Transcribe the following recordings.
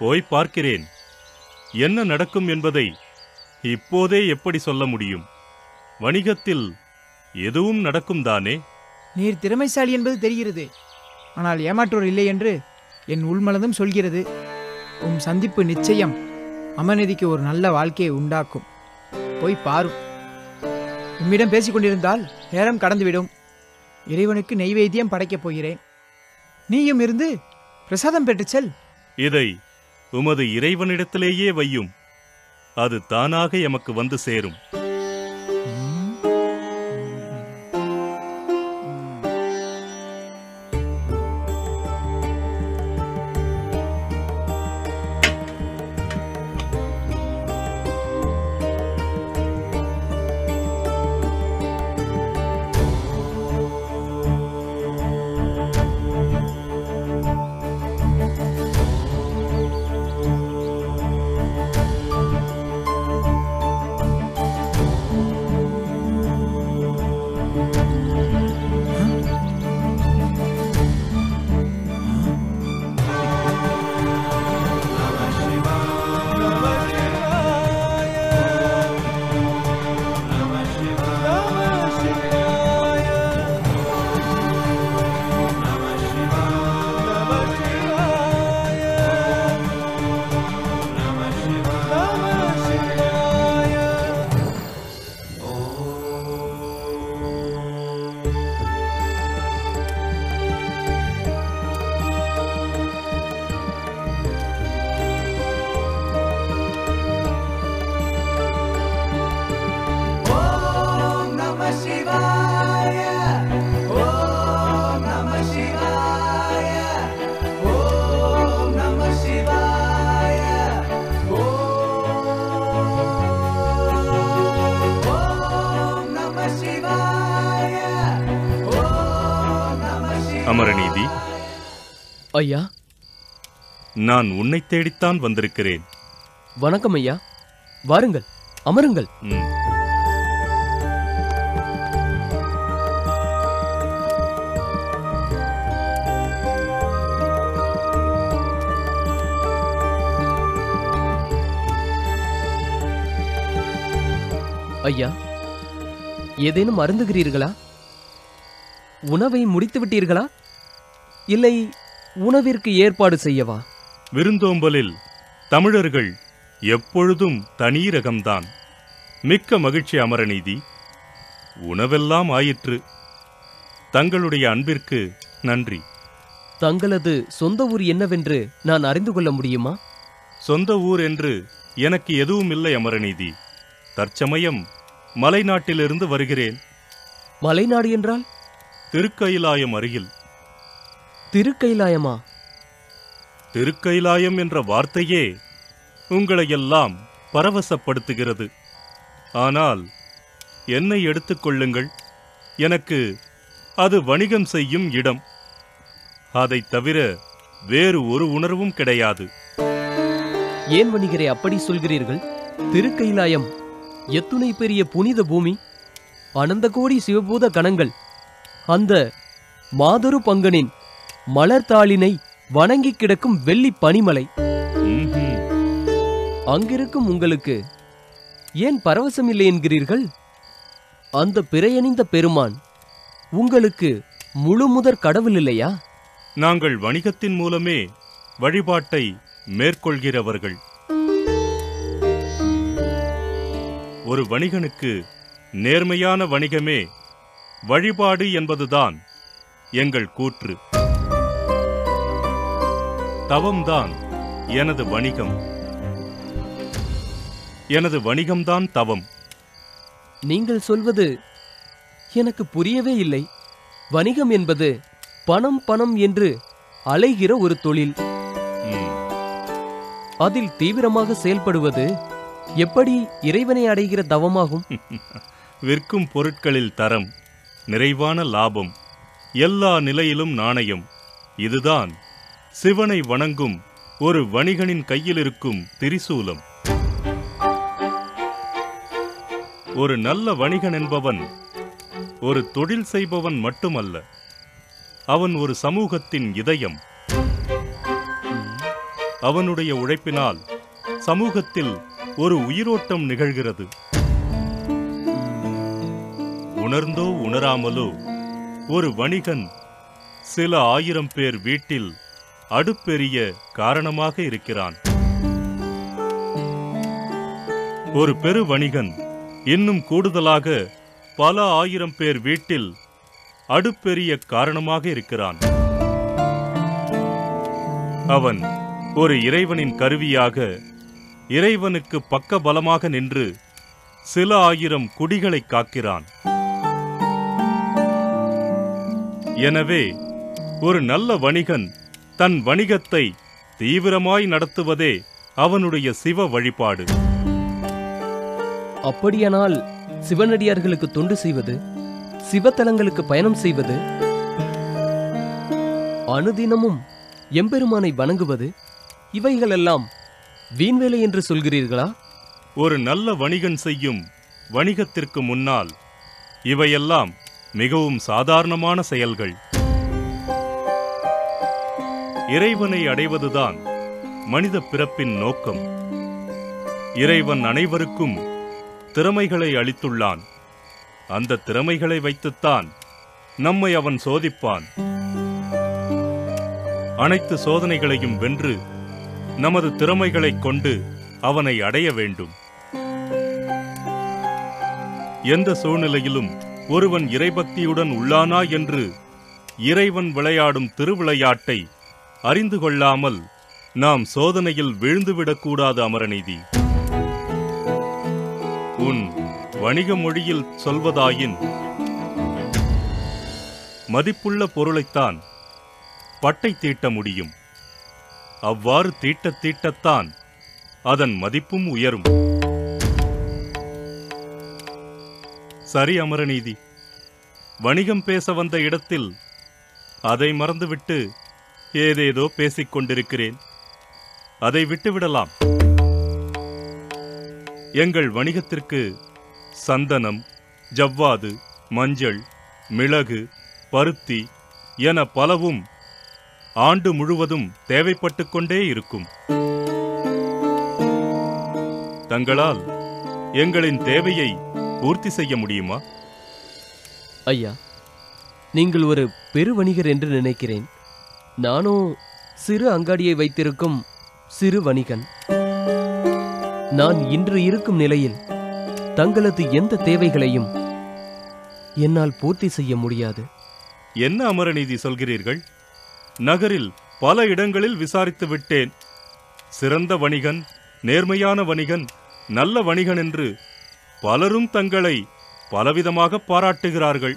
போய் பார்க்கிறேன் என்ன நடக்கும் என்பதை இப்போதே எப்படி சொல்ல முடியும் வணிகத்தில் எதுவும் நடக்கும் தானே நீர் திறமைசாலி என்பது தெரிகிறது ஆனால் ஏமாற்றோர் இல்லை என்று என் உள்மனதும் சொல்கிறது உம் சந்திப்பு நிச்சயம் அமநிதிக்கு ஒரு நல்ல வாழ்க்கையை உண்டாக்கும் போய் பாரும் உம்மிடம் பேசிக் கொண்டிருந்தால் நேரம் கடந்துவிடும் இறைவனுக்கு நெய்வேத்தியம் படைக்கப் போகிறேன் நீயும் இருந்து பிரசாதம் பெற்றுச் செல் இதை உமது இறைவனிடத்திலேயே வையும் அது தானாக எமக்கு வந்து சேரும் அமரநீதி ஐயா நான் உன்னை தேடித்தான் வந்திருக்கிறேன் வணக்கம் ஐயா வாருங்கள் அமருங்கள் ம். ஐயா ஏதேனும் அருந்துகிறீர்களா உணவை முடித்து விட்டீர்களா இல்லை உணவிற்கு ஏற்பாடு செய்யவா விருந்தோம்பலில் தமிழர்கள் எப்பொழுதும் தனி ரகம்தான் மிக்க மகிழ்ச்சி அமரநீதி உணவெல்லாம் ஆயிற்று தங்களுடைய அன்பிற்கு நன்றி தங்களது சொந்த ஊர் என்னவென்று நான் அறிந்து கொள்ள முடியுமா சொந்த ஊர் என்று எனக்கு எதுவும் இல்லை அமரநீதி தற்சமயம் மலைநாட்டிலிருந்து வருகிறேன் மலைநாடு என்றால் திருக்கயிலாயம் அருகில் திருக்கைலாயமா திருக்கைலாயம் என்ற வார்த்தையே உங்களையெல்லாம் பரவசப்படுத்துகிறது ஆனால் என்னை எடுத்துக்கொள்ளுங்கள் எனக்கு அது வணிகம் செய்யும் இடம் அதைத் தவிர வேறு ஒரு உணர்வும் கிடையாது ஏன் வணிகரே அப்படி சொல்கிறீர்கள் திருக்கைலாயம் எத்துணை பெரிய புனித பூமி அனந்த கோடி சிவபூத கணங்கள் அந்த மாதொரு பங்கனின் மலர்தாளினை வணங்கி கிடக்கும் வெள்ளி பனிமலை ம்ஹும். அங்கிருக்கும் உங்களுக்கு ஏன் பரவசம் இல்லை என்கிறீர்கள் அந்த பிறையணிந்த பெருமான் உங்களுக்கு முழு முதற் கடவுள் இல்லையா நாங்கள் வணிகத்தின் மூலமே வழிபாட்டை மேற்கொள்கிறவர்கள் ஒரு வணிகனுக்கு நேர்மையான வணிகமே வழிபாடு என்பதுதான் எங்கள் கூற்று தவம்தான் எனது வணிகம் எனது வணிகம்தான் தவம் நீங்கள் சொல்வது எனக்கு புரியவே இல்லை வணிகம் என்பது பணம் பணம் என்று அலைகிற ஒரு தொழில் ம், அதில் தீவிரமாக செயல்படுவது எப்படி இறைவனை அடைகிற தவமாகும் விற்கும் பொருட்களில் தரம் நிறைவான லாபம் எல்லா நிலையிலும் நாணயம் இதுதான் சிவனை வணங்கும் ஒரு வணிகனின் கையில் இருக்கும் திரிசூலம் ஒரு நல்ல வணிகன் என்பவன் ஒரு தொழில் செய்பவன் மட்டுமல்ல அவன் ஒரு சமூகத்தின் இதயம் அவனுடைய உழைப்பினால் சமூகத்தில் ஒரு உயிரோட்டம் நிகழ்கிறது உணர்ந்தோ உணராமலோ ஒரு வணிகன் சில ஆயிரம் பேர் வீட்டில் அடுப்பெரிய காரணமாக இருக்கிறான் ஒரு பெரு வணிகன் இன்னும் கூடுதலாக பல ஆயிரம் பேர் வீட்டில் அடுப்பெரிய காரணமாக இருக்கிறான் அவன் ஒரு இறைவனின் கருவியாக இறைவனுக்கு பக்கபலமாக நின்று சில ஆயிரம் குடிகளை காக்கிறான் எனவே ஒரு நல்ல வணிகன் தன் வணிகத்தை தீவிரமாய் நடத்துவதே அவனுடைய சிவ வழிபாடு அப்படியானால் சிவனடியார்களுக்கு தொண்டு செய்வது சிவத்தலங்களுக்கு பயணம் செய்வது அனுதினமும் எம்பெருமானை வணங்குவது இவைகளெல்லாம் வீண்வேலை என்று சொல்கிறீர்களா ஒரு நல்ல வணிகன் செய்யும் வணிகத்திற்கு முன்னால் இவையெல்லாம் மிகவும் சாதாரணமான செயல்கள் இறைவனை அடைவதுதான் மனித பிறப்பின் நோக்கம் இறைவன் அனைவருக்கும் திறமைகளை அளித்துள்ளான் அந்த திறமைகளை வைத்துத்தான் நம்மை அவன் சோதிப்பான் அனைத்து சோதனைகளையும் வென்று நமது திறமைகளைக் கொண்டு அவனை அடைய வேண்டும் எந்த சூழ்நிலையிலும் ஒருவன் இறைபக்தியுடன் உள்ளானா என்று இறைவன் விளையாடும் திருவிளையாட்டை அறிந்து கொள்ளாமல் நாம் சோதனையில் வீழ்ந்துவிடக்கூடாது அமரநீதி உன் வணிக மொழியில் சொல்வதாயின் மதிப்புள்ள பொருளைத்தான் பட்டை தீட்ட முடியும் அவ்வாறு தீட்டத் தீட்டத்தான் அதன் மதிப்பும் உயரும் சரி அமரநீதி வணிகம் பேச வந்த இடத்தில் அதை மறந்துவிட்டு ஏதேதோ பேசிக் கொண்டிருக்கிறேன் அதை விட்டுவிடலாம் எங்கள் வணிகத்திற்கு சந்தனம் ஜவ்வாது மஞ்சள் மிளகு பருத்தி என பலவும் ஆண்டு முழுவதும் தேவைப்பட்டுக் கொண்டே இருக்கும் தங்களால் எங்களின் தேவையை பூர்த்தி செய்ய முடியுமா ஐயா நீங்கள் ஒரு பெரு வணிகர் என்று நினைக்கிறேன் நானோ சிறு அங்காடியை வைத்திருக்கும் சிறு வணிகன் நான் இன்று இருக்கும் நிலையில் தங்களது எந்த தேவைகளையும் என்னால் பூர்த்தி செய்ய முடியாது என்ன அமரநீதி சொல்கிறீர்கள் நகரில் பல இடங்களில் விசாரித்து விட்டேன் சிறந்த வணிகன் நேர்மையான வணிகன் நல்ல வணிகன் என்று பலரும் தங்களை பலவிதமாக பாராட்டுகிறார்கள்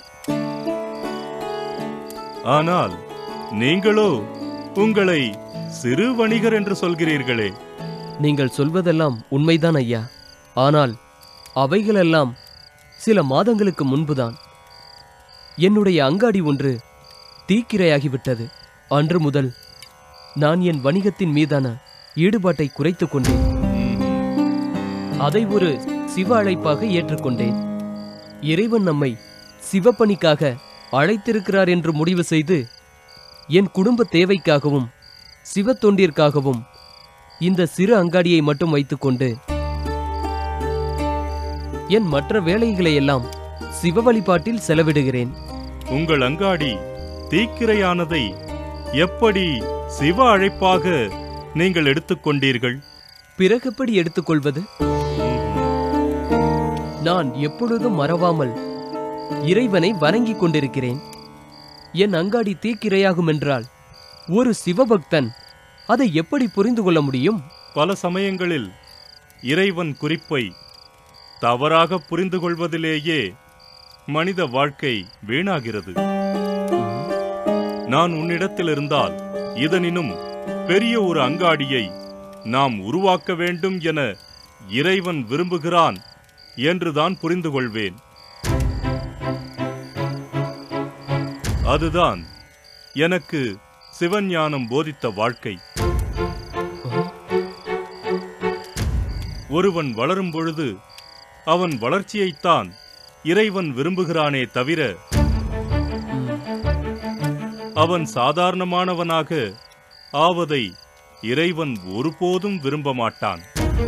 ஆனால் நீங்களோ உங்களை சிறு வணிகர் என்று சொல்கிறீர்களே நீங்கள் சொல்வதெல்லாம் உண்மைதான் ஐயா ஆனால் அவைகளெல்லாம் சில மாதங்களுக்கு முன்புதான் என்னுடைய அங்காடி ஒன்று தீக்கிரையாகிவிட்டது அன்று முதல் நான் என் வணிகத்தின் மீதான ஈடுபாட்டை குறைத்துக் கொண்டேன் அதை ஒரு சிவ அழைப்பாக ஏற்றுக்கொண்டேன் இறைவன் நம்மை சிவப்பணிக்காக அழைத்திருக்கிறார் என்று முடிவு செய்து என் குடும்ப தேவைக்காகவும் சிவ தொண்டிற்காகவும் இந்த சிறு அங்காடியை மட்டும் வைத்துக்கொண்டு என் மற்ற வேலைகளை எல்லாம் சிவ வழிபாட்டில் செலவிடுகிறேன் உங்கள் அங்காடி தீக்கிரையானதை எப்படி சிவ அழைப்பாக நீங்கள் எடுத்துக்கொண்டீர்கள் பிறகெப்படி எடுத்துக்கொள்வது நான் எப்பொழுதும் மறவாமல் இறைவனை வணங்கிக் கொண்டிருக்கிறேன் என் அங்காடி தீக்கிரையாகும் என்றால் ஒரு சிவபக்தன் அதை எப்படி புரிந்து கொள்ள முடியும் பல சமயங்களில் இறைவன் குறிப்பை தவறாக புரிந்து கொள்வதிலேயே மனித வாழ்க்கை வீணாகிறது நான் உன்னிடத்தில் இருந்தால் இதனினும் பெரிய ஒரு அங்காடியை நாம் உருவாக்க வேண்டும் என இறைவன் விரும்புகிறான் என்றுதான் புரிந்து கொள்வேன் அதுதான் எனக்கு சிவஞானம் போதித்த வாழ்க்கை ஒருவன் வளரும் பொழுது அவன் வளர்ச்சியைத்தான் இறைவன் விரும்புகிறானே தவிர அவன் சாதாரணமானவனாக ஆவதை இறைவன் ஒருபோதும் விரும்ப மாட்டான்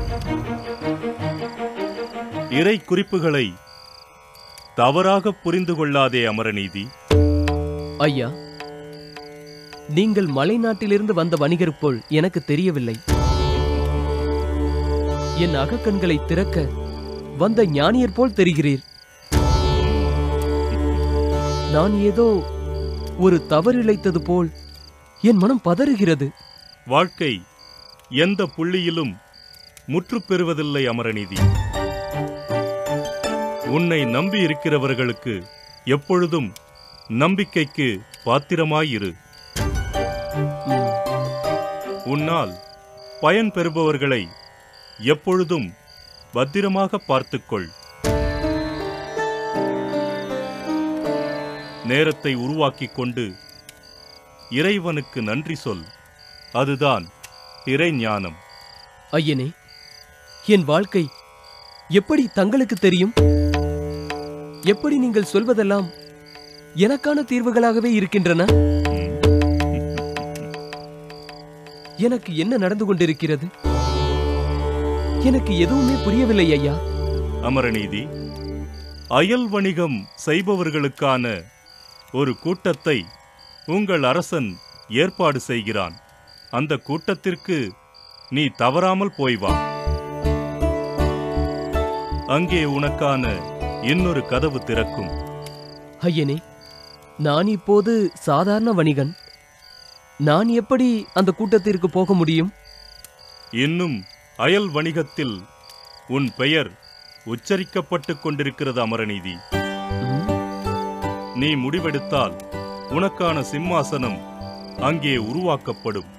இறை குறிப்புகளை தவறாக புரிந்து கொள்ளாதே அமரநீதி ஐயா நீங்கள் மலைநாட்டிலிருந்து வந்த வணிகர் போல் எனக்கு தெரியவில்லை என் அகக்கண்களை திறக்க வந்த ஞானியர் போல் தெரிகிறீர் நான் ஏதோ ஒரு தவறிழைத்தது போல் என் மனம் பதறுகிறது வாழ்க்கை எந்த புள்ளியிலும் முற்றுப் பெறுவதில்லை அமரநீதி உன்னை நம்பி இருக்கிறவர்களுக்கு எப்பொழுதும் நம்பிக்கைக்கு பாத்திரமாயிரு ம், உன்னால் பயன் பெறுபவர்களை எப்பொழுதும் பத்திரமாக பார்த்துக்கொள் நேரத்தை உருவாக்கிக் கொண்டு இறைவனுக்கு நன்றி சொல் அதுதான் இறை ஞானம் ஐயனே என் வாழ்க்கை எப்படி தங்களுக்கு தெரியும் எப்படி நீங்கள் சொல்வதெல்லாம் எனக்கான தீர்வுகளாகவே இருக்கின்றன எனக்கு என்ன நடந்து கொண்டிருக்கிறது எனக்கு எதுவுமே புரியவில்லை ஐயா அமரநீதி அயல் வணிகம் செய்பவர்களுக்கான ஒரு கூட்டத்தை உங்கள் அரசன் ஏற்பாடு செய்கிறான் அந்த கூட்டத்திற்கு நீ தவறாமல் போய் வா அங்கே உனக்கான இன்னொரு கதவு திறக்கும் ஐயனே நான் இப்போது சாதாரண வணிகன் நான் எப்படி அந்த கூட்டத்திற்கு போக முடியும் இன்னும் அயல் வணிகத்தில் உன் பெயர் உச்சரிக்கப்பட்டுக் கொண்டிருக்கிறது அமரநீதி ம், நீ முடிவெடுத்தால் உனக்கான சிம்மாசனம் அங்கே உருவாக்கப்படும்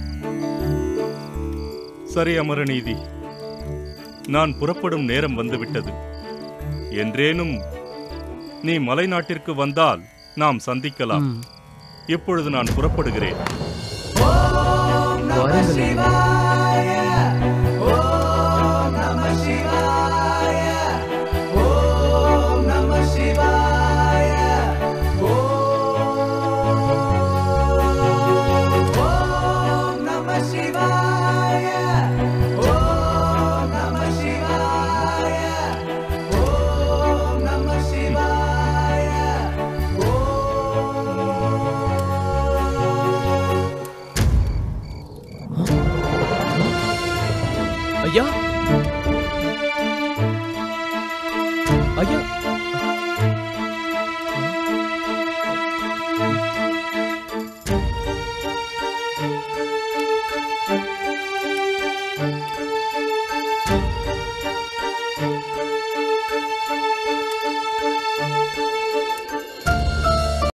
சரி அமரநீதி நான் புறப்படும் நேரம் வந்துவிட்டது என்றேனும் நீ மலைநாட்டிற்கு வந்தால் நாம் சந்திக்கலாம் ம். இப்பொழுது நான் புறப்படுகிறேன் வாருங்கள் ஐயனே. ஐயா